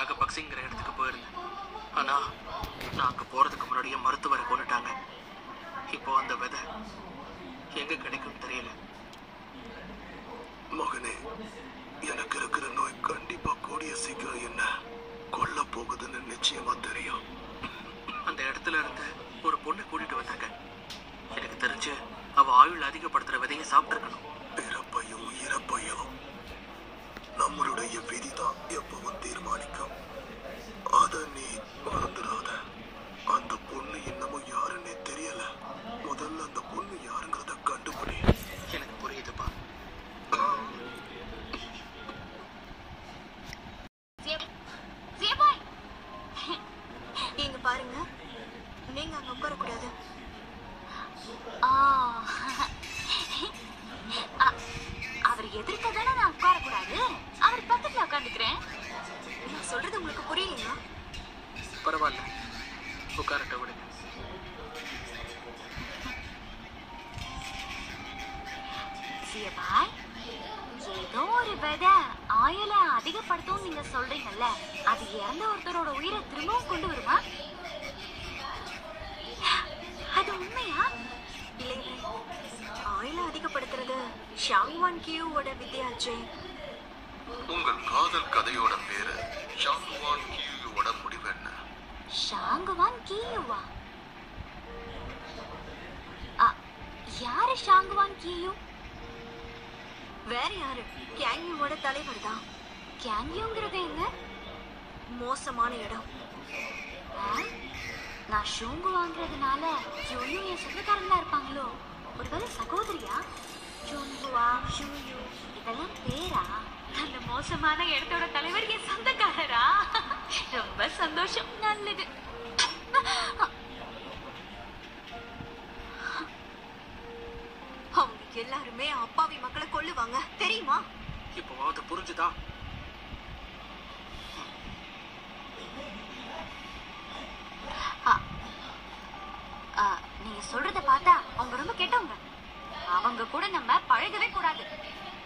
அதுக்காக பக்சிங்கிற இடத்துக்கு போயிருந்தேன் ஆனா நான் அங்க போறதுக்கு முன்னாடியே மருத்துவரை கொண்டுட்டாங்க இப்போ அந்த விதை எங்க கிடைக்கும் தெரியல மகனே எனக்கு இருக்கிற நோய் கண்டிப்பா கூடிய சீக்கிரம் என்ன கொல்ல போகுதுன்னு நிச்சயமா தெரியும் அந்த இடத்துல இருந்து ஒரு பொண்ணை கூட்டிட்டு வந்தாங்க எனக்கு தெரிஞ்சு அவ ஆயுள் அதிகப்படுத்துற விதையை சாப்பிட்டுருக்கணும் பிறப்பையும் இறப்பையும் நம்மளுடைய விதிதான் எப்பவும் தீர்மானிக்கும் அத நீ மறந்துடாத அந்த பொண்ணு இன்னமும் யாருன்னே தெரியல முதல்ல அந்த பொண்ணு யாருங்கிறத கண்டுபிடி எனக்கு புரியுதுப்பா சியபாய் இங்க பாருங்க நீங்க அங்க உட்கார கூடாது ஆ அ- அவர் எதிர்க்க தானே நான் உட்கார கூடாது அவர் பக்கத்துல உட்காந்துக்கிறேன் நான் சொல்றது உங்களுக்கு புரியலையா பரவாயில்ல உட்காரட்ட விடுங்க சியபாய் ஏதோ ஒரு விதை ஆயுளை அதிகப்படுத்தும் நீங்க சொல்றீங்கல்ல அது இறந்த ஒருத்தரோட உயிரை திரும்பவும் கொண்டு வருமா அது உண்மையா இல்லையே ஆயில அதிகப்படுத்துறது ஷாங்வான் கியூவோட வித்தியாச்சே உங்கள் காதல் கதையோட பேரு ஷாங்குவான் கியூயோட முடிவு என்ன ஷாங்குவான் கீயுவா அ, யாரு ஷாங்குவான் கீயு வேற யாரு கேங்யூவோட தலைவர் தான் கேங்கியோங்கிறது என்ன மோசமான இடம் ஆ? நான் ஷூங்கு வாங்குறதுனால யூயும் என் சொந்தக்காரங்களா இருப்பாங்களோ ஒருவேளை சகோதரியா ஷூங்குவா ஷூயு இதெல்லாம் பேரா அந்த மோசமான இடத்தோட தலைவர் என் சொந்தக்காரரா ரொம்ப சந்தோஷம் நல்லது அவங்க எல்லாருமே அப்பாவி மக்களை கொல்லுவாங்க தெரியுமா இப்போவாவது புரிஞ்சுதா ஆ. ஆ, நீங்க சொல்றத பார்த்தா அவங்க ரொம்ப கெட்டவங்க அவங்க கூட நம்ம பழகவே கூடாது